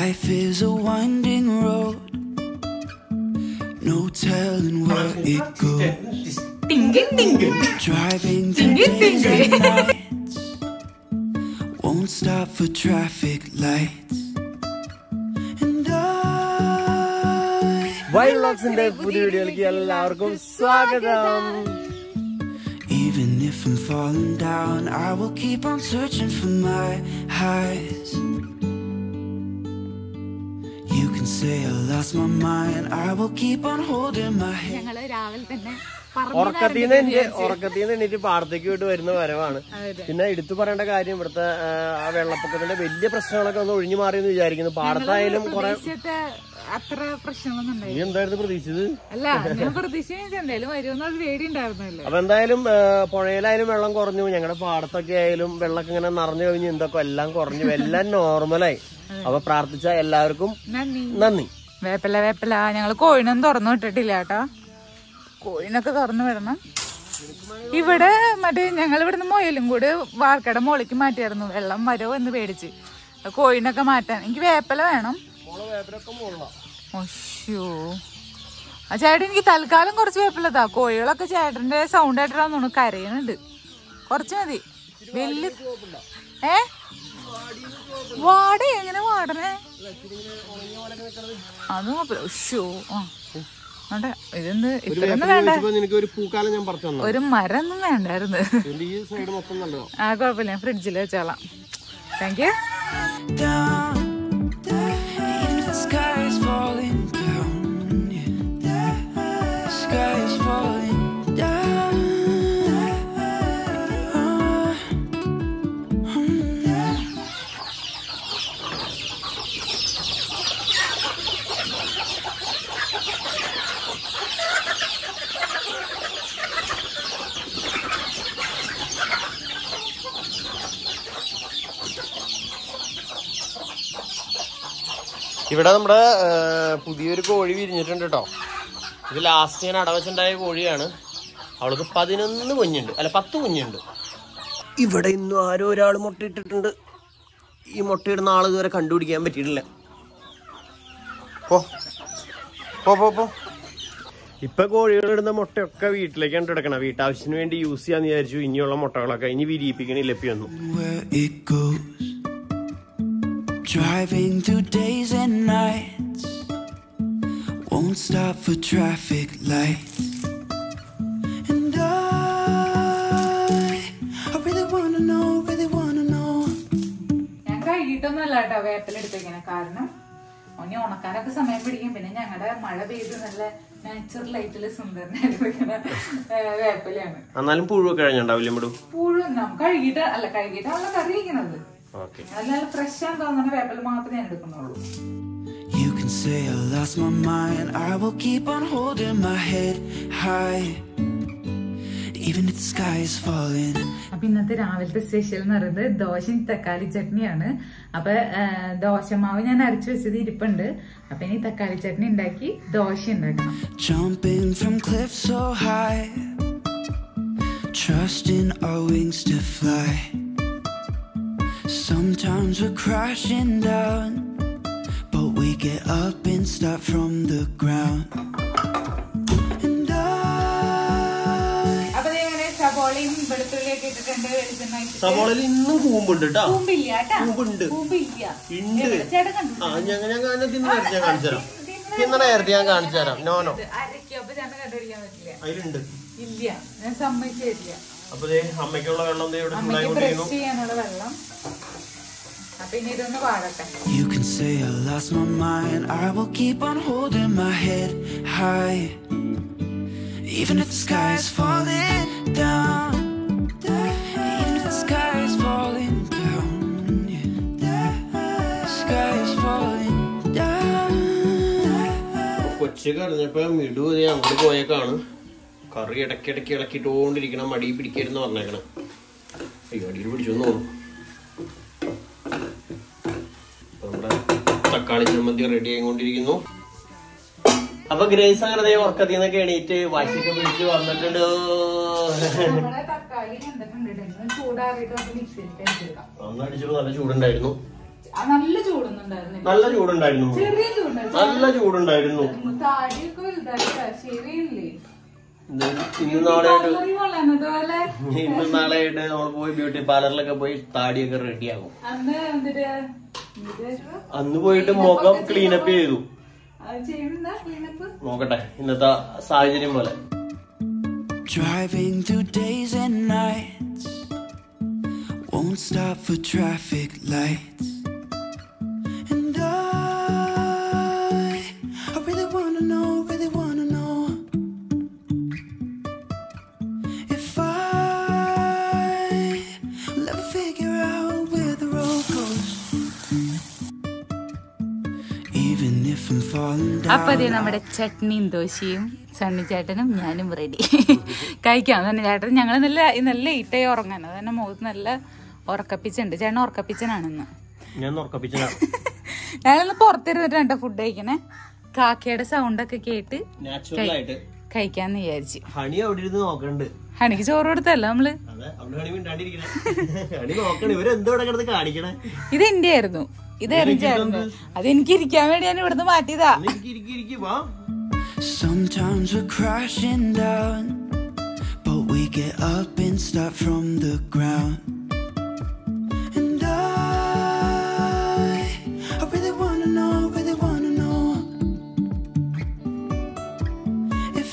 Life is a winding road, no telling where it goes. ടിങ്കി ടിങ്കി Driving through Ding, ding, days and ding. nights, won't stop for traffic lights. And I, wild വ്ളോഗ്സിന്റെ പുതിയ വീഡിയോയിലേക്ക് എല്ലാവർക്കും സ്വാഗതം even if I'm falling down, I will keep on searching for my highs. You can say I lost my mind, I will keep on holding my head. ഞങ്ങള് രാവിലെ തന്നെ ഉറക്കത്തിൽ നിന്ന് എനിക്ക് ഉറക്കത്തിൽ നിന്ന് എണീറ്റ് പാടത്തേക്ക് വിട്ട് വരുന്ന വരവാണ് പിന്നെ എടുത്തു പറയേണ്ട കാര്യം ഇവിടുത്തെ ആ, ആ വെള്ളപ്പൊക്കത്തിന്റെ വലിയ പ്രശ്നങ്ങളൊക്കെ ഒന്ന് ഒഴിഞ്ഞു മാറിയെന്ന് വിചാരിക്കുന്നു പാടത്തായാലും കുറെ പ്രതീക്ഷിച്ച അത്ര പ്രശ്നമൊന്നും നീ ഉണ്ടായില്ല എന്തായിരുന്നു പ്രതീക്ഷിച്ചത് അല്ല ഞാൻ പ്രതീക്ഷിച്ച എന്തായാലും വരുമെന്നൊരു പേടി ഉണ്ടായിരുന്നല്ലോ അപ്പൊ എന്തായാലും ആ, പുഴയിലായാലും വെള്ളം കുറഞ്ഞു ഞങ്ങളുടെ പാടത്തൊക്കെ ആയാലും വെള്ളമൊക്കെ ഇങ്ങനെ നിറഞ്ഞു കഴിഞ്ഞു എന്തൊക്കെ എല്ലാം കുറഞ്ഞു എല്ലാം നോർമലായി അപ്പൊ പ്രാർത്ഥിച്ച എല്ലാവർക്കും നന്ദി നന്ദി വേപ്പല വേപ്പല ഞങ്ങള് കോഴിനൊന്നും തുറന്നു വിട്ടിട്ടില്ല കേട്ടോ കോഴിനൊക്കെ തുറന്നു വിടണം ഇവിടെ മറ്റേ ഞങ്ങൾ ഇവിടുന്ന് മൊയലും കൂടി വാർക്കട മോളിക്ക് മാറ്റിയായിരുന്നു വെള്ളം വരുമോ എന്ന് പേടിച്ച് ആ കോഴിനൊക്കെ മാറ്റാൻ എനിക്ക് വേപ്പല വേണം ഒശ്യോ ആ ചേട്ടൻ എനിക്ക് തൽക്കാലം കുറച്ച് വേപ്പിലതാ കോഴികളൊക്കെ ചേട്ടന്റെ സൗണ്ട് ആയിട്ടാന്ന് തോന്നുന്നു കരയുന്നുണ്ട് കുറച്ച് മതി വലിയ ഏ വാടേ എങ്ങനെ വാടണേ അത് ഉഷോ ആ വേണ്ട ഇതെന്ത് ഇത്രയൊന്നും വേണ്ട ഇപ്പൊ നിനക്ക് ഒരു പൂക്കാലം ഞാൻ പറഞ്ഞു തന്നു ഒരു മരം ഒന്നും വേണ്ടായിരുന്നു ഇതിന്റെ ഈ സൈഡ് മൊത്തം നല്ലതോ ആ കുഴപ്പമില്ല ഫ്രിഡ്ജിൽ വെച്ചോളാം thank you down. Even if the sky is falling down, yeah. The sky is falling down. ഇവിടെ നമ്മുടെ ആ, പുതിയൊരു കോഴി വിരിഞ്ഞിട്ടുണ്ട് കേട്ടോ ഇത് ലാസ്റ്റ് ഞാൻ അടവച്ചുണ്ടായ കോഴിയാണ് അവൾക്ക് പതിനൊന്ന് കുഞ്ഞുണ്ട് അല്ല പത്ത് കുഞ്ഞുണ്ട് ഇവിടെ ഇന്നും ആരോ ഒരാൾ മുട്ടയിട്ടിട്ടുണ്ട് ഈ മുട്ടയിടുന്ന ആൾ ഇതുവരെ കണ്ടുപിടിക്കാൻ പറ്റിയിട്ടില്ല പോ പോ പോ പോ ഇപ്പൊ കോഴികളിടുന്ന മുട്ടയൊക്കെ വീട്ടിലേക്കാണ് എടുക്കണം വീട്ടാവശ്യത്തിന് വേണ്ടി യൂസ് ചെയ്യാന്ന് വിചാരിച്ചു ഇനിയുള്ള മുട്ടകളൊക്കെ ഇനി വിരിയിപ്പിക്കണില്ല ഇപ്പൊ ഒന്നും Where it goes. Driving through days and nights. Won't stop for traffic lights. And I, I really wanna know, really wanna know. ഞാൻ കഴുകിയിട്ടൊന്നുമല്ല കേട്ടോ വേപ്പിലെടുത്തേക്കാണ് കാരണം ഒന്നി ഉണക്കാനൊക്കെ സമയം പിടിക്കും പിന്നെ ഞങ്ങളുടെ മഴ പെയ്ത് നല്ല നാച്ചുറൽ ആയിട്ടുള്ള സുന്ദരനായിട്ട് വേപ്പിലാണ് എന്നാലും പുഴുവൊക്കെ കഴിഞ്ഞുണ്ടാവില്ല ഇവിടെ പൂഴും നമുക്ക് കഴുകിയിട്ട് അല്ല കഴുകിയിട്ടാണല്ലോ കറി വയ്ക്കുന്നത് ഓക്കെ നല്ല ഫ്രഷ് ആണെന്ന് തോന്നുന്ന വേപ്പിൽ മാത്രമേ ഞാൻ എടുക്കുന്നുള്ളൂ You can say I lost my mind. I will keep on holding my head high. Even if the sky is falling. അപ്പൊ ഇന്നത്തെ രാവിലത്തെ സ്പെഷ്യൽ എന്ന് പറയുന്നത് ദോശയും തക്കാളി ചട്നിയാണ് അപ്പൊ ആ, ദോശമാവ് ഞാൻ അരച്ചു വെച്ചത് ഇരിപ്പുണ്ട് അപ്പൊ ഇനി തക്കാളി ചട്നി ഉണ്ടാക്കി ദോശ ഉണ്ടാക്കണം Jumping from cliffs so high. Trusting our wings to fly. Sometimes we're crashing down. But we get up and start from the ground. And I. അപ്പൊ ഇങ്ങനെ സബോളയും വെളുത്തുള്ളിയൊക്കെ ഇട്ടിട്ടുണ്ട് വെളിച്ചെണ്ണ ഒഴിച്ചിട്ട് സവാളയിൽ ഇന്നും കൂമ്പുണ്ട് കേട്ടോ കൂമ്പില്ല കേട്ടാ കൂമ്പുണ്ട് കൂമ്പില്ല ഉണ്ട്. എവിടെ? ചേട്ടൻ കണ്ടു ആ ഞങ്ങൾ ഞാൻ ഞാൻ തിന്ന് നേരത്തെ ഞാൻ കാണിച്ചു തരാം തിന്നണ നേരത്തെ ഞാൻ കാണിച്ചു തരാം നോ നോ അരക്കും അപ്പൊ ചേട്ടൻ കണ്ടുപിടിക്കാൻ പറ്റില്ല അതിലുണ്ട് ഇല്ല ഞാൻ സമ്മതിച്ചു തരില്ല അപ്പൊ ദേ അമ്മയ്ക്കുള്ള വെള്ളം ദേ ഇവിടെ അമ്മയ്ക്ക് ചൂടായിക്കൊണ്ടിരിക്കുന്നു ബ്രഷ് ചെയ്യാനുള്ള വെള്ളം അപ്പൊ ഇനി ഇതൊന്ന് പാടട്ടെ You can say I lost my mind. I will keep on holding my head high. Even if the sky is falling down. Even if the sky is falling down. yeah. The sky is falling down. കൊച്ചു കറിഞ്ഞപ്പോ മിടു ദേ അങ്ങോട്ട് പോയേക്കാണ് കറി ഇടയ്ക്കിടയ്ക്ക് ഇളക്കിട്ടോണ്ടിരിക്കണം മടി പിടിക്കരുന്ന് പറഞ്ഞേക്കണം അയ്യോ അടിയിൽ പിടിച്ചു തോന്നുന്നു അപ്പൊ നമ്മുടെ തക്കാളി ചമ്മന്തി റെഡി ആയിക്കൊണ്ടിരിക്കുന്നു അപ്പൊ ഗ്രേസ് അങ്ങനെ ദേ ഉറക്കത്തിൽ നിന്നൊക്കെ എണീറ്റ് വാശിയൊക്കെ പിടിച്ച് വന്നിട്ടുണ്ട് നമ്മുടെ തക്കാളി എന്തൊക്കെ ഉണ്ട് ചൂടാറിയിട്ട് നമുക്ക് മിക്സിയിൽ കഴിച്ചെടുക്കാം അന്ന് അടിച്ചപ്പോ നല്ല ചൂടുണ്ടായിരുന്നു ആ നല്ല ചൂടൊന്നുണ്ടായിരുന്നില്ല നല്ല ചൂടുണ്ടായിരുന്നു ചെറിയ ചൂടുണ്ടായിരുന്നു നല്ല ചൂടുണ്ടായിരുന്നു താടിയൊക്കെ വലുതായിട്ടാ ശരിയില്ലേ ഇത് ഇന്ന് നാളെയായിട്ട് പാർലറിൽ വളർന്നതുപോലെ ഇന്ന് നാളെയായിട്ട് നമ്മൾ പോയി ബ്യൂട്ടി പാർലറിലൊക്കെ പോയി താടിയൊക്കെ റെഡിയാകും അന്ന് എന്നിട്ട് എന്നിട്ട് അന്ന് പോയിട്ട് മുഖം ക്ലീനപ്പ് ചെയ്തു അത് ചെയ്യുന്ന ക്ലീനപ്പ് നോക്കട്ടെ ഇന്നത്തെ സാഹചര്യം പോലെ Driving through days and nights. Won't stop for traffic lights. And I, I really wanna know, really wanna know. If I will ever figure out where the road goes. Even if I'm falling down. അപ്പൊ അതെ നമ്മുടെ ചട്നിയും ദോശയും സണ്ണി ചേട്ടനും ഞാനും ready കഴിക്കാം തന്നെ ചേട്ടൻ ഞങ്ങൾ നല്ല നല്ല ലേറ്റായി ഉറങ്ങാൻ അത് തന്നെ മുഖത്ത് നല്ല ഉറക്കപ്പിച്ചുണ്ട് ചേട്ടൻ ഉറക്കപ്പിച്ചനാണെന്ന് ഞാൻ ഉറക്കപ്പിച്ചതാണ് ഞങ്ങളൊന്ന് പുറത്തിരുന്നിട്ടാണ് ഫുഡ് കഴിക്കണേ കാക്കയുടെ സൗണ്ട് ഒക്കെ കേട്ട് നാച്ചുറൽ ആയിട്ട് കഴിക്കാന്ന് വിചാരിച്ചു ഹണി അവിടെ ഇരുന്ന് നോക്കണ്ട് ഹണിക്ക് ചോറ് കൊടുത്തല്ല നമ്മള് അതെ അവിടെ ഹണി മിണ്ടാണ്ടിരിക്കണേ ഹണി നോക്കണേ ഇവരെന്തോ ഇവിടെ കിടന്ന് കാണിക്കണേ ഇത് എന്റെ ആയിരുന്നു ഇതായിരുന്നു ചേട്ടന് അത് എനിക്ക് ഇരിക്കാൻ വേണ്ടി ഞാൻ ഇവിടുന്ന് മാറ്റിയതാ ഒന്ന് ഇരിക്ക്, ഇരിക്ക്, ഇരിക്ക്, വാ Sometimes we're crashing down, but we get up and start from the ground. And I, I really wanna know, really wanna know if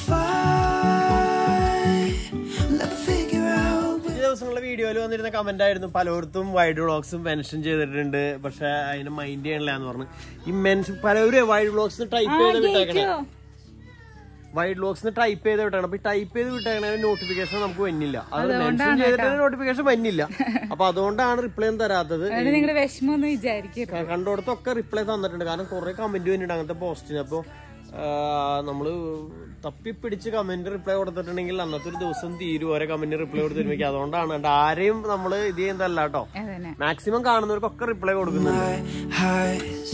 I will ever figure out. ഈ ദിവസങ്ങളുടെ വീഡിയോയിൽ വന്നിരുന്ന കമന്റ് ആയിരുന്നു പലയിടത്തും വൈഡ് വ്ളോഗ്സും മെൻഷൻ ചെയ്തിട്ടുണ്ട് പക്ഷെ അതിന് mind ചെയ്യണില്ല എന്ന് പറഞ്ഞു ഈ മെൻഷൻ പലരും വൈഡ് വ്ളോഗ്സ് ടൈപ്പ് ചെയ്ത് വിട്ടേക്കണേ വൈഡ് വ്ളോഗ്സ് ടൈപ്പ് ചെയ്ത് വിട്ടേക്കണം അപ്പൊ ടൈപ്പ് ചെയ്ത് വിട്ടേക്കണ നോട്ടിഫിക്കേഷൻ നമുക്ക് വന്നില്ല അത് മെൻഷൻ ചെയ്തിട്ട് നോട്ടിഫിക്കേഷൻ വന്നില്ല അപ്പൊ അതുകൊണ്ടാണ് റിപ്ലൈ ഒന്നും തരാത്തത് അതുകൊണ്ട് നിങ്ങളുടെ വിഷമം ഒന്ന് വിചാരിക്കരുത് ക- കണ്ടോടത്തൊക്കെ റിപ്ലൈ തന്നിട്ടുണ്ട് കാരണം കുറെ കമന്റ് വന്നിട്ടുണ്ട് അങ്ങനത്തെ പോസ്റ്റിന് അപ്പൊ നമ്മള് തപ്പിപ്പിടിച്ച് കമന്റ് റിപ്ലൈ കൊടുത്തിട്ടുണ്ടെങ്കിൽ അന്നത്തെ ഒരു ദിവസം തീരും ഓരോ കമന്റ് റിപ്ലൈ കൊടുത്തിരുന്നെങ്കിൽ അതുകൊണ്ടാണ് അല്ലാണ്ട് ആരെയും നമ്മൾ ഇത് ചെയ്യുന്നതല്ല കേട്ടോ അതന്നെ മാക്സിമം കാണുന്നവർക്കൊക്കെ റിപ്ലൈ കൊടുക്കുന്നുണ്ട് my highs.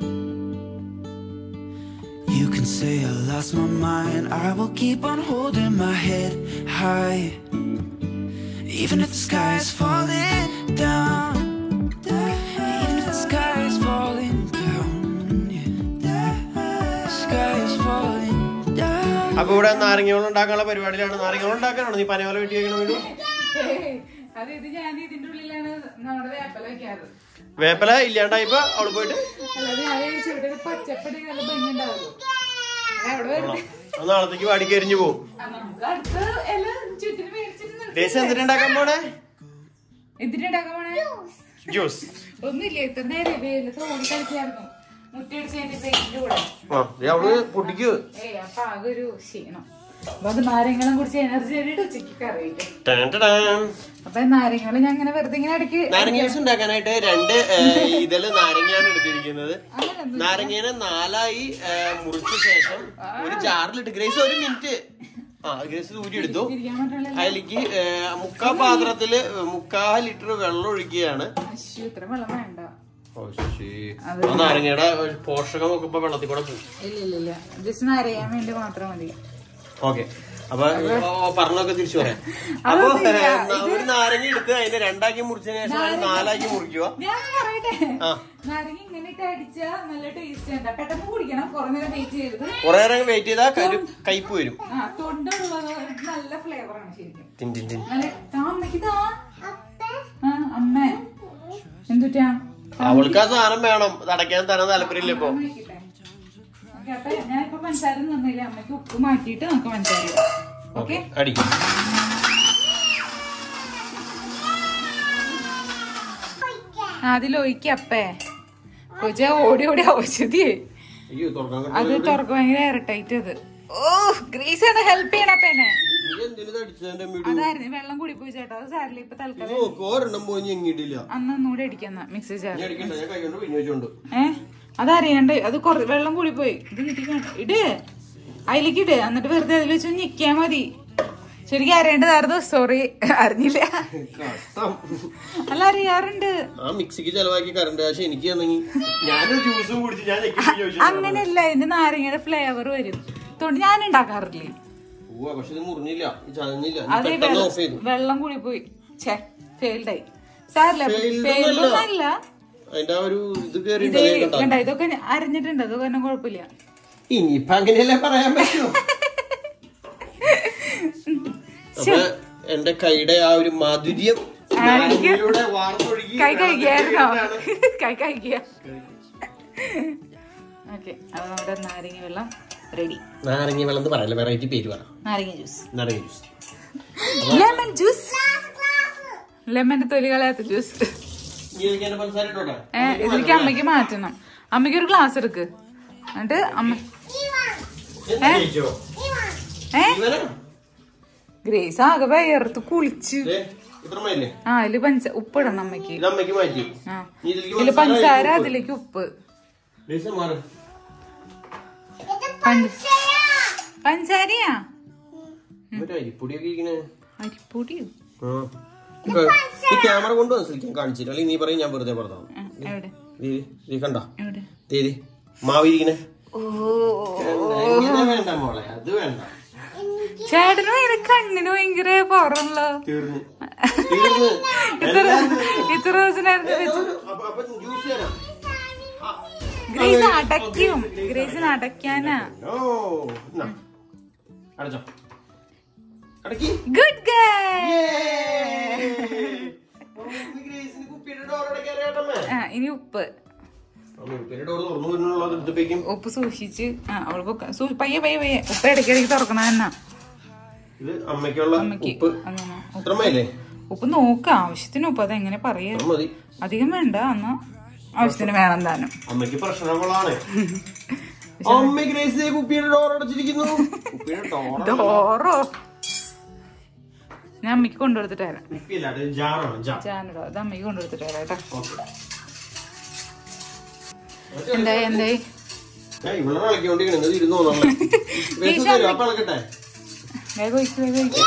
You can say I lost my mind. I will keep on holding my head high. Even if the sky is falling down. Even if the sky is falling down. yeah. The sky is falling down. അപ്പൊ ഇവിടെ നാരങ്ങയോളം ഉണ്ടാക്കാനുള്ള പരിപാടിയിലാണ് നാരങ്ങയോളം ഉണ്ടാക്കാനാണോ നീ പനയോല വെട്ടി വെക്കണം വീണ്ടും അത് ഇത് ഞാൻ ഇതിന്റെ ഉള്ളിലാണ് നമ്മുടെ വേപ്പല വെക്കാറ് വേപ്പല ഇല്ലാണ്ടായിപ്പോ അവള് പോയിട്ട് അല്ലാതെ ഞാൻ വിചാരിച്ചു ഇവിടെ ഒരു പച്ചപ്പടി നല്ല ഭംഗി ഉണ്ടാവുള്ളൂ അത് അവിടെ വരുന്നത് അത് നാളത്തേക്ക് വാടിക്ക് എരിഞ്ഞു പോകും നമുക്ക് അടുത്ത ഇല ചുറ്റിന് മേടിച്ചിട്ട് ടേസ്റ്റ് എന്തിനാ ഉണ്ടാക്കാൻ പോണേ എന്തിനുണ്ടാക്കാൻ പോണേ ജ്യൂസ് ഒന്നുമില്ല ഇത്ര നേരം വെയിലത്ത് ഓടി കളിച്ചായിരുന്നു മുറ്റടിച്ചതിന്റെ പെയിന്റിന്റെ കൂടെ ആ ദേ അവള് പൊട്ടിക്കൂ ഏയ് അപ്പൊ ആകെ ഒരു ക്ഷീണം അപ്പൊ അത് നാരങ്ങളും കുടിച്ച് എനർജി ആയിട്ട് ഉച്ചയ്ക്ക് കറിയില്ലേ ടാൻ ടാൻ. അപ്പൊ നാരങ്ങളും ഞാൻ ഇങ്ങനെ വെറുതെ ഇങ്ങനെ ഇടയ്ക്ക് നാരങ്ങ ജ്യൂസ് ഉണ്ടാക്കാനായിട്ട് രണ്ട് ഏ, ഇതില് നാരങ്ങയാണ് എടുത്തിരിക്കുന്നത് അങ്ങനെ നാരങ്ങേനെ നാലായി ഏ, മുറിച്ച ശേഷം ഒരു ജാറിലിട്ട് ഗ്രേസ് ഒരു മിനിറ്റ് ആ ഗ്രേസ് ഊരി എടുത്തു ഇരിക്കാൻ പറ്റുള്ള അതിലേക്ക് ഏ, മുക്കാ പാത്രത്തില് മുക്കാ ലിറ്റർ വെള്ളം ഒഴിക്കുകയാണ് അശ്ശു ഇത്ര വെള്ളം വേണ്ട ഓ, ശ്ശേ. ആ നാരങ്ങയുടെ പോഷകം ഒക്കെ ഇപ്പൊ വെള്ളത്തിൽ കൂടെ പോകും ഇല്ല ഇല്ല ഇല്ല ജസ്റ്റ് നരയാൻ വേണ്ടി മാത്രം മതി ഓക്കെ അപ്പൊ ഓ, പറഞ്ഞൊക്കെ തിരിച്ചു പറയാം അപ്പൊ ഏ, ഒരു നാരങ്ങ എടുത്ത് അതിന്റെ രണ്ടാക്കി മുറിച്ചതിന് ശേഷം അത് നാലാക്കി മുറിക്കുക ഞാൻ പറയട്ടെ ആ. നാരങ്ങ ഇങ്ങനെ ഇട്ട് അടിച്ചാ നല്ല ടേസ്റ്റ് ഉണ്ട് പെട്ടെന്ന് കുടിക്കണം കുറെ നേരം വെയിറ്റ് ചെയ്തത് കുറെ നേരം വെയിറ്റ് ചെയ്താൽ കരു കയ്പ് വരും ആ തൊണ്ടുള്ളത് നല്ല ഫ്ലേവർ ആണ് ശരിക്കും ടിൻ ടിൻ ടിൻ നല്ല താ അമ്മയ്ക്ക് താ ആ അമ്മ എന്തുട്ടാ അവൾക്ക് ആ സാധനം വേണം ഇത് അടയ്ക്കാൻ തരാൻ താല്പര്യമില്ല ഇപ്പൊ വിളിക്കട്ടെ ഓക്കെ അപ്പൊ ഞാനിപ്പോ പഞ്ചസാര തന്നില്ല അമ്മയ്ക്ക് ഉപ്പ് മാറ്റിയിട്ട് നമുക്ക് പഞ്ചസാര ഇടാം ഓക്കെ അടി അതിലൊഴിക്കപ്പേ കൊച്ച ഓടി ഓടി ഔഷധിയേ അയ്യോ തുറക്കാൻ അത് തുറക്ക ഭയങ്കര എയർടൈറ്റ് അത് ഓ ഗ്രീസ് ആണ് ഹെൽപ്പ് ചെയ്യണം അപ്പനെ എന്തിനത് അടിച്ചതിന്റെ മിടി അതായിരുന്നു വെള്ളം കൂടി പോയി ചേട്ടാ അത് സാരില്ല ഇപ്പൊ തൽക്കാലം നോക്ക് ഒരെണ്ണം പോയി ഞെങ്ങിയിട്ടില്ല അന്ന് ഒന്നുകൂടെ അടിക്കുന്ന മിക്സി ചാർ ഞാൻ അടിക്കണ്ട ഞാൻ കൈ കൊണ്ട് പിഞ്ഞു വെച്ചോണ്ട് ഏ അതറിയണ്ട് അത് കുറ വെള്ളം കൂടി പോയി ഇത് കിട്ടിക്കണ്ട ഇട് അതിലേക്ക് ഇട് എന്നിട്ട് വെറുതെ അതിൽ വെച്ച് ഞെക്കിയാ മതി ശരിക്കും അറിയേണ്ടതായിരുന്നു സോറി അറിഞ്ഞില്ല കഷ്ടം അല്ല അറിയാറുണ്ട് ആ മിക്സിക്ക് ചെലവാക്കി കറണ്ട് കാശ് എനിക്ക് തന്നെങ്കിൽ ഞാനൊരു ജ്യൂസും കുടിച്ച് ഞാൻ ഞെക്കി ചോദിച്ചു അങ്ങനെയല്ല ഇതിന്റെ നാരങ്ങയുടെ ഫ്ലേവർ വരും അതുകൊണ്ട് ഞാൻ ഉണ്ടാക്കാറില്ലേ പോവാ പക്ഷെ ഇത് മുറിഞ്ഞില്ല ഇത് ചതഞ്ഞില്ല അത് ഇത് ഈ പെട്ടെന്ന് വെള്ളം- ഓഫ് ചെയ്തു വെള്ളം കൂടി പോയി ഛേ ഫെയിൽഡ് ആയി സാറില്ല Failed ഫെയിൽഡ് ഒന്നല്ല അതിന്റെ ആ ഒരു ഇത് കേറി ഇത് കണ്ട ഇതൊക്കെ അരിഞ്ഞിട്ടുണ്ട് അത് കാരണം കുഴപ്പമില്ല ഇനിയിപ്പൊ അങ്ങനെയല്ലേ പറയാൻ പറ്റൂ അപ്പൊ എന്റെ കൈയുടെ ആ ഒരു മാധുര്യം നാരങ്ങയിലൂടെ വാർന്നൊഴുകി കൈ കഴിക്കായിരുന്നോ കൈ കഴിക്കുക ഓക്കെ അപ്പൊ നമ്മുടെ നാരങ്ങ വെള്ളം റെഡി നാരങ്ങ വെള്ളം എന്ന് പറയല്ലേ വെറൈറ്റി പേര് പറ നാരങ്ങ ജ്യൂസ് നാരങ്ങ ജ്യൂസ് ലെമൺ ജ്യൂസ് ലെമൺ തൊലി കളയാത്ത ജ്യൂസ് ഇനി ഇതിലേക്ക് എന്നെ പഞ്ചസാര ഇട്ടോട്ടെ ഏ ഇതിലേക്ക് അമ്മയ്ക്ക് മാറ്റണം അമ്മയ്ക്ക് ഒരു ഗ്ലാസ് എടുക്ക് എന്നിട്ട് അമ്മ എന്താ ജയിച്ചോ? ഏ ഇവനാ? ഗ്രേസ് ആകെ വയർത്ത് കുളിച്ച് ദേ, ഇത്ര മതിയല്ലേ ആ ഇതില് പഞ്ച ഉപ്പിടണം അമ്മയ്ക്ക് ഇത് അമ്മയ്ക്ക് മാറ്റി ആ ഇനി ഇതിലേക്ക് ഇതില് പഞ്ചസാര പഞ്ചസാര ഉപ്പ്. അതിലേക്ക് ഉപ്പ് ലേശം മാറ്. പഞ്ച- പഞ്ചസാരയാ മറ്റേ അരിപ്പൊടിയൊക്കെ ഇരിക്കണേ അരിപ്പൊടിയോ ആ. ഇപ്പൊ ഈ ക്യാമറ കൊണ്ട് മനസ്സിലാക്കാൻ കാണിച്ചില്ല അല്ലെങ്കിൽ നീ പറയും ഞാൻ വെറുതെ പറഞ്ഞതാണ് ആ, എവിടെ നീ കണ്ട എവിടെ തീരി മാവിരിക്കണേ ഓ ഇങ്ങനെ വേണ്ട മോളെ അത് വേണ്ട ചേട്ടന് ഭയങ്കര കണ്ണിന് ഭയങ്കര പവറുള്ളോ തീർന്നു തീർന്നു ഇത്ര ഇത്ര ദിവസമായിരുന്നു വെച്ച് അപ്പൊ അപ്പൊ ജ്യൂസ് തരാം ഗ്രേസ് അടയ്ക്കും ഗ്രേസിന് അടയ്ക്കാനാ ഓ എന്നാ. അടച്ചോ അടക്കി ഗുഡ് ഗേ ഗ്രേസിന് കുപ്പിയുടെ ഡോർ അടയ്ക്കാൻ അറിയാട്ടമ്മേ ആ ഇനി ഉപ്പ് കുപ്പിയുടെ ഡോർ തുറന്നു വരുന്നുള്ളത് എടുത്തേക്കും ഉപ്പ് സൂക്ഷിച്ച് ആ അവൾ പൊക്ക- സൂ- പയ്യെ പയ്യെ പയ്യെ ഉപ്പ് ഇടയ്ക്കിടയ്ക്ക് തുറക്കണം എന്നാ ഇത് അമ്മയ്ക്കുള്ള അമ്മയ്ക്ക് ഉപ്പ് അങ്ങനെ ഉപ്പ്- ഇത്ര മതിയല്ലേ ഉപ്പ് നോക്ക ആവശ്യത്തിന് ഉപ്പ് അത് എങ്ങനെ പറയാ ഇത്ര മതി അധികം വേണ്ട എന്നാ ആവശ്യത്തിന് വേണം താനും അമ്മയ്ക്ക് പ്രശ്നങ്ങളാണ് അമ്മ ഗ്രേസ് കുപ്പിയുടെ ഡോർ അടച്ചിരിക്കുന്നു കുപ്പിയുടെ ഡോർ ഡോറോ ഞാൻ അമ്മയ്ക്ക് കൊണ്ടുകൊടുത്തിട്ട് തരാം കുപ്പിയല്ല അത് ജാറാണ് ജാർ ചാനലോ അത് അമ്മയ്ക്ക് കൊണ്ടുകൊടുത്തിട്ട് തരാം കേട്ടോ ഓക്കെ എന്തായി എന്തായി ഇവിടെ ഇളക്കിക്കൊണ്ടിരിക്കണത് ഇരുന്ന് തോന്നുന്നു അപ്പൊ ഇളക്കട്ടെ വേഗം ഒഴിക്ക് വേഗം ഒഴിക്ക്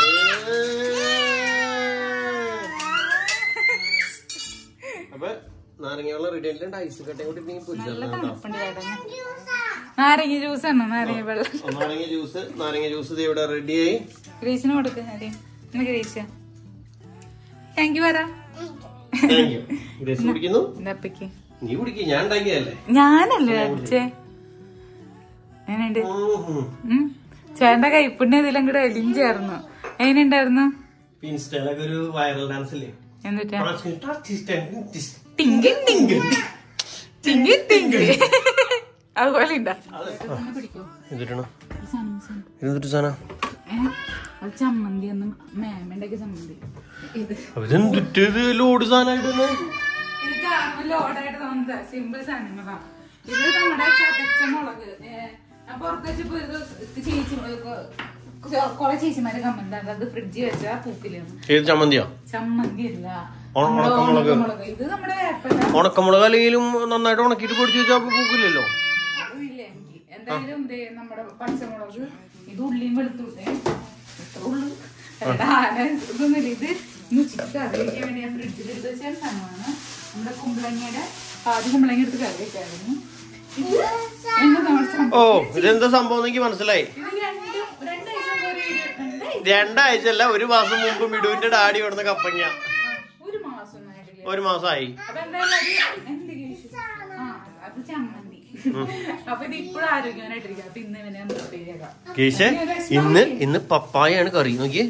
അപ്പൊ നാരങ്ങയുള്ള റെഡി ആയിട്ടുണ്ട് ഐസ് കട്ടയും കൂടി ഇങ്ങനെ പൊരിച്ചേർന്ന് കേട്ടോ. തണുപ്പുണ്ട് ചേട്ടാ നാരങ്ങ ജ്യൂസ് ആണ് നാരങ്ങ വെള്ളം നാരങ്ങ ജ്യൂസ് നാരങ്ങ ജ്യൂസ് ദേ ഇവിടെ റെഡിയായി ഗ്രേസിന് കൊടുക്ക് ആദ്യം എന്നാ ഗ്രേസ് താങ്ക് യു പറ താങ്ക് യു ഗ്രേസ് കുടിക്കുന്നു എന്താ അപ്പയ്ക്ക് നീ കുടിക്കും ഞാൻ ഉണ്ടാക്കിയതല്ലേ ഞാനല്ലേ അടിച്ചേ എങ്ങനെയുണ്ട് ഉം. ഉം. ചേട്ടന്റെ കൈപ്പുണ്യം ഇതിലും കൂടെ എലിഞ്ചായിരുന്നു എങ്ങനെയുണ്ടായിരുന്നു ഇൻസ്റ്റയിലൊക്കെ ഒരു വൈറൽ ഡാൻസ് ഇല്ലേ എന്നിട്ടാ ടിങ് ടിങ്കി ടിങ്കി ടിങ്കി ടിങ്കി അതുപോലെ ഉണ്ടാ എന്നിട്ടാണ് ഇതെന്തൊരു സാധനം അത് ചമ്മന്തി ഒന്നും മേമണ്ടാക്കിയ ചമ്മന്തി ഇത് അതെന്തിട്ട് ലോഡ് സാധനമായിട്ട് ഇത് കാണുമ്പോൾ ലോഡായിട്ട് തോന്നുന്നത് സിമ്പിൾ സാധനങ്ങളാ ഇത് നമ്മുടെ ചതച്ച മുളക് ഏ, ഞാൻ പുറത്ത് വെച്ചപ്പോ ഇത് ചേച്ചി കൊറേ ചേച്ചിമാരെ കമന്റ് അത് ഫ്രിഡ്ജിൽ വെച്ചാ പൂക്കില്ലെന്ന് ഏത് ചമ്മന്തിയോ ചമ്മന്തി അല്ല ഉണ- നമ്മുടെ ഉണക്കമുളക്. ഉണക്കമുളക്. ഇത് നമ്മുടെ വേപ്പല ഉണക്കമുളക് അല്ലെങ്കിലും നന്നായിട്ട് ഉണക്കിയിട്ട് പൊടിച്ചു വെച്ചാൽ പൂക്കില്ലല്ലോ അറിയില്ല എനിക്ക് എന്തായാലും ദേ നമ്മുടെ പച്ചമുളക് ഇത് ഉള്ളിയും വെളുത്തുള്ളേ ഇത്ര ഉള്ളു ആന ഇതൊന്നുമില്ല ഇത് ഉച്ചയ്ക്ക് കറി വയ്ക്കാൻ വേണ്ടി ഞാൻ ഫ്രിഡ്ജിൽ എടുത്ത് വെച്ച സാധനമാണ് നമ്മുടെ കുമ്പളങ്ങയുടെ ആദ്യം കുമ്പളങ്ങ എടുത്ത് കറി വെക്കായിരുന്നു ഇത് എന്താ നമ്മുടെ സംഭവം ഓ ഇതെന്താ സംഭവം എനിക്ക് മനസ്സിലായി ഇത് രണ്ടും രണ്ടാഴ്ച മുമ്പ് ഒരു വീഡിയോ ഇട്ടിട്ടുണ്ട്. രണ്ടാഴ്ച അല്ല ഒരു മാസം മുമ്പ് മിടുവിന്റെ ഡാഡി കൊടുന്ന കപ്പങ്ങ ആ, ഒരു മാസം ഒന്നും ആയിട്ടില്ല ഒരു മാസമായി അപ്പൊ എന്തായാലും അത് എന്ത് കഴിച്ചു? ആ, അത് ചമ്മന്തി അപ്പൊ ഇത് ഇപ്പോഴും ആരോഗ്യവാനായിട്ടിരിക്കും അപ്പൊ ഇന്ന് ഇവനെ ഒന്ന് ഉപ്പേരിയാക്കാം കേശേ ഇന്ന് ഇന്ന് പപ്പായാണ് കറി നോക്കിയേ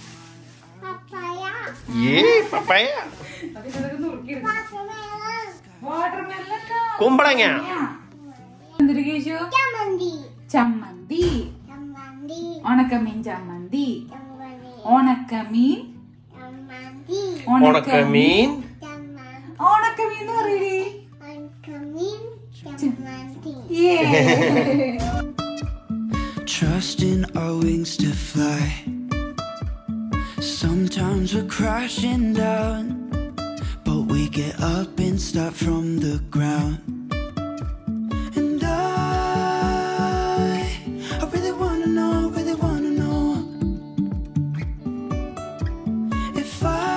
ഏ പപ്പായ അപ്പൊ ഇതൊക്കെ നുറുക്കിയെടുക്കും വാട്ടർമെലൻ കുമ്പളങ്ങ എന്തൊരു കേശു ചമ്മന്തി ഉണക്കമീൻ ചമ്മന്തി ഉണക്കമീൻ ഉണക്കമീൻ ഉണക്കമീൻ എന്ന് പറയടി Trusting our wings to fly. Sometimes we're crashing down, but we get up and start from the ground. And I, I really wanna know, really wanna know if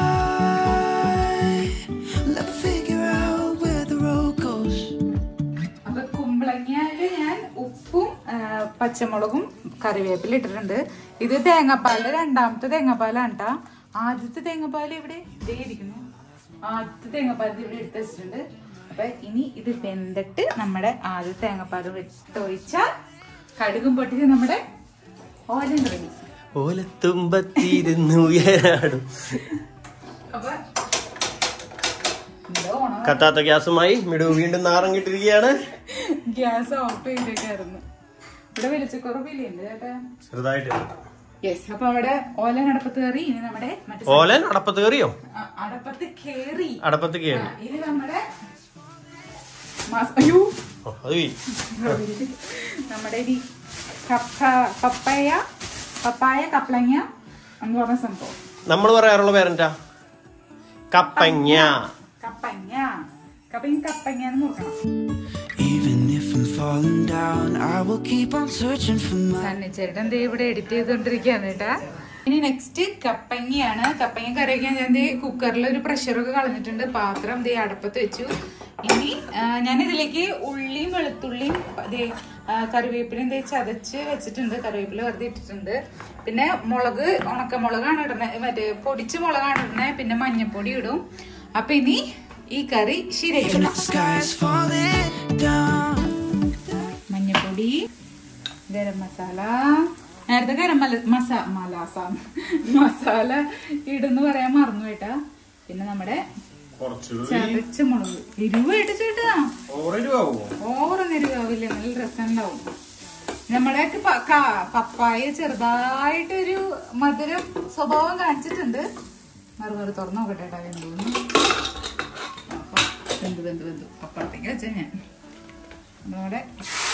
I will ever figure out where the road goes. അപ്പൊ കുമ്പളങ്ങയില് ഞാൻ ഉപ്പും ആ, പച്ചമുളകും കറിവേപ്പില ഇട്ടിട്ടുണ്ട് ഇത് തേങ്ങാപ്പാലിന്റെ രണ്ടാമത്തെ തേങ്ങാപ്പാലാണ് കേട്ടാ ആദ്യത്തെ തേങ്ങാപ്പാൽ ഇവിടെ ദേ ഇരിക്കുന്നു ആദ്യത്തെ തേങ്ങാപ്പാൽ ദേ ഇവിടെ എടുത്ത് വെച്ചിട്ടുണ്ട് അപ്പൊ അപ്പൊ ഇനി ഇത് വെന്തിട്ട് നമ്മുടെ ആദ്യ തേങ്ങാപ്പാൽ വിട്ടൊഴിച്ചാൽ കടുകും പൊട്ടിച്ച് നമ്മുടെ ഓലൻ റെഡി ഓലത്തുമ്പത്തിരുന്ന് ഉയരാടും അപ്പൊ എന്തോ ഓണം കത്താത്ത ഗ്യാസുമായി മിടു വീണ്ടും നാറം കിട്ടിയിരിക്കുകയാണ് ഗ്യാസ് ഓഫ് ചെയ്തേക്കായിരുന്നു ഇവിടെ വെളിച്ചക്കുറവില്ലേ ചേട്ടാ ചെറുതായിട്ട് യെസ് അപ്പൊ അവിടെ ഓലൻ അടപ്പത്ത് കയറി ഇനി നമ്മുടെ മറ്റേ ഓലൻ അടപ്പത്ത് കയറിയോ അ- അടപ്പത്ത് കേറി അടപ്പത്ത് കയറി ആ, ഇനി നമ്മുടെ മസ- അയ്യോ ഓ, അത് വീ. നമ്മുടെ ഈ കപ്പ പപ്പയ പപ്പായ കപ്ലങ്ങ എന്ന് പറഞ്ഞ സംഭവം നമ്മൾ പറയാറുള്ള പേരെന്താ കപ്പങ്ങ കപ്പങ്ങ കപ്പങ്ങ കപ്പങ്ങ എന്ന് നോക്കണം Even if I'm falling down, I will keep on searching for my. സണ്ണിച്ചേട്ടൻ ദേ ഇവിടെ എഡിറ്റ് ചെയ്തോണ്ടിരിക്കുകയാണ് കേട്ടാ ഇനി നെക്സ്റ്റ് കപ്പങ്ങയാണ് കപ്പങ്ങ കറി വയ്ക്കാൻ ഞാൻ ദേ കുക്കറിൽ ഒരു പ്രഷറൊക്കെ കളഞ്ഞിട്ടുണ്ട് പാത്രം ദേ അടപ്പത്ത് വെച്ചു ഇനി ഞാൻ ഇതിലേക്ക് ഉള്ളിയും വെളുത്തുള്ളിയും ദേ ആ, കറിവേപ്പിലയും ദേ ചതച്ച് വെച്ചിട്ടുണ്ട് കറിവേപ്പില വെറുതെ ഇട്ടിട്ടുണ്ട് പിന്നെ മുളക് ഉണക്കമുളകാണ് ഇടുന്നത് മറ്റേ പൊടിച്ച മുളകാണ് ഇടുന്നത് പിന്നെ മഞ്ഞപ്പൊടി ഇടും അപ്പൊ ഇനി ഈ കറി Even ശരിയാക്കണം if the sky is falling down. മഞ്ഞപ്പൊടി ഗരം മസാല നേരത്തെ ഗരം മല മസാ മലാസ മസാല ഇടുന്ന് പറയാൻ മറന്നു കേട്ടാ പിന്നെ നമ്മുടെ ചതച്ച മുളക് എരിവായിട്ട് ചേട്ടാ ഓവറൊന്നും എരിവാവില്ല നല്ല രസമുണ്ടാവും നമ്മുടെ പ- ക- പപ്പായ ചെറുതായിട്ടൊരു മധുരം സ്വഭാവം കാണിച്ചിട്ടുണ്ട് മറുപടി തുറന്നു നോക്കട്ടെ കേട്ടാ വെന്തോന്ന് അപ്പൊ വെന്തു വെന്തു വെന്തു അപ്പുറത്തേക്ക് വെച്ച ഞാൻ നമ്മുടെ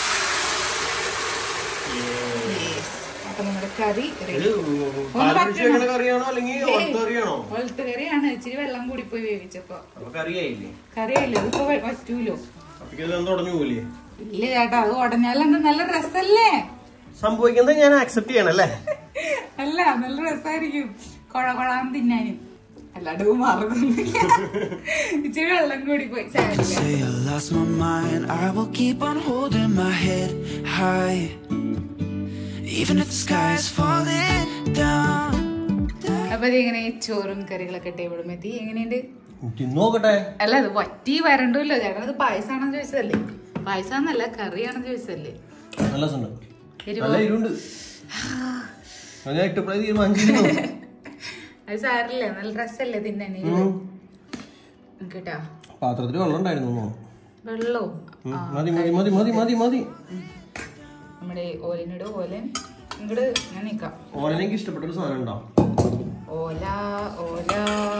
അപ്പൊ നമ്മുടെ കറി ready. കറിയാണോ അല്ലെങ്കിൽ കറിയാണോ കൊളുത്ത് കറിയാണ് ഇച്ചിരി വെള്ളം കൂടി പോയി വേവിച്ചപ്പോ അപ്പൊ കറിയായില്ലേ കറിയല്ലേ ഇതിപ്പോ വ- പറ്റൂലോ അപ്പൊ ഇത് തുടങ്ങി പോലെ ഇല്ല ചേട്ടാ അത് ഉടഞ്ഞാലെന്താ നല്ല രസല്ലേ സംഭവിക്കുന്നത് ഞാൻ ആക്സെപ്റ്റ് ചെയ്യണല്ലേ അല്ല നല്ല രസമായിരിക്കും കൊഴ കൊഴാന്ന് തിന്നാനും അല്ലാണ്ട് മറന്നില്ല ഇച്ചിരി വെള്ളം കൂടി പോയി സാരില്ല Say I lost my mind, I will keep on holding my head high. Even if the sky is falling down. അപ്പൊ ഇതിങ്ങനെ ചോറും കറികളൊക്കെ ടേബിളും എത്തി എങ്ങനെയുണ്ട് നോക്കട്ടെ അല്ല അത് വറ്റി വരണ്ടല്ലോ ചേട്ടൻ അത് പായസാണെന്ന് ചോദിച്ചതല്ലേ പായസാന്നല്ല കറിയാണെന്ന് ചോദിച്ചതല്ലേ നല്ല രസമുണ്ട് എരിവോ? നല്ല ഇരുണ്ട് ഞാൻ ഇട്ടപ്പോഴേ തീരുമാനിച്ചിരുന്നു അത് സാരില്ല നല്ല രസല്ലേ തിന്നാൻ കേട്ടാ പാത്രത്തിൽ വെള്ളം ഉണ്ടായിരുന്നു തോന്നുന്നു. വെള്ളോ ഉം, മതി മതി മതി മതി മതി മതി നമ്മുടെ ഓലനോട് ഓലൻ ഇങ്ങോട്ട് ഞാൻ നിക്കാം ഓരോ എനിക്ക് ഇഷ്ടപ്പെട്ട ഒരു സാധനം ഉണ്ടോ ഓല ഓല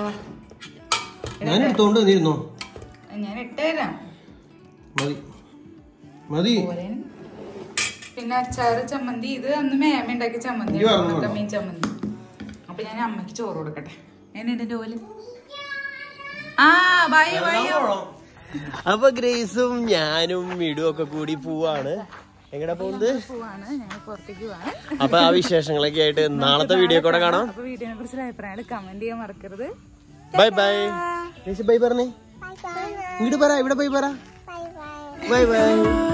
ഞാൻ എടുത്തോണ്ട് വന്നിരുന്നു ഞാൻ ഇട്ടുതരാം മതി മതി ഓലൻ പിന്നെ അച്ചാറ് ചമ്മന്തി ഇത് അന്ന് മേമ ഉണ്ടാക്കിയ ചമ്മന്തി ഇത് പറഞ്ഞു ഉണക്കമീൻ ചമ്മന്തി അപ്പൊ ഞാൻ അമ്മയ്ക്ക് ചോറ് കൊടുക്കട്ടെ എന്നെ ഓലൻ ആ ബൈ ബൈ അപ്പൊ ഗ്രേസും ഞാനും മിടും ഒക്കെ കൂടി പോവാണ് എങ്ങടെ പോകുന്നത് പോവാണ് ഞങ്ങൾ പുറത്തേക്ക് പോവാണ് അപ്പൊ ആ വിശേഷങ്ങളൊക്കെ ആയിട്ട് നാളത്തെ വീഡിയോ കൂടെ കാണാം അപ്പൊ വീഡിയോനെ കുറിച്ചുള്ള അഭിപ്രായങ്ങൾ കമന്റ് ചെയ്യാൻ മറക്കരുത് ബൈ ബൈ ഗ്രേസ് ബൈ പറഞ്ഞേ ഇങ്ങോട്ട് പറ ഇവിടെ ബൈ പറ ബൈ ബൈ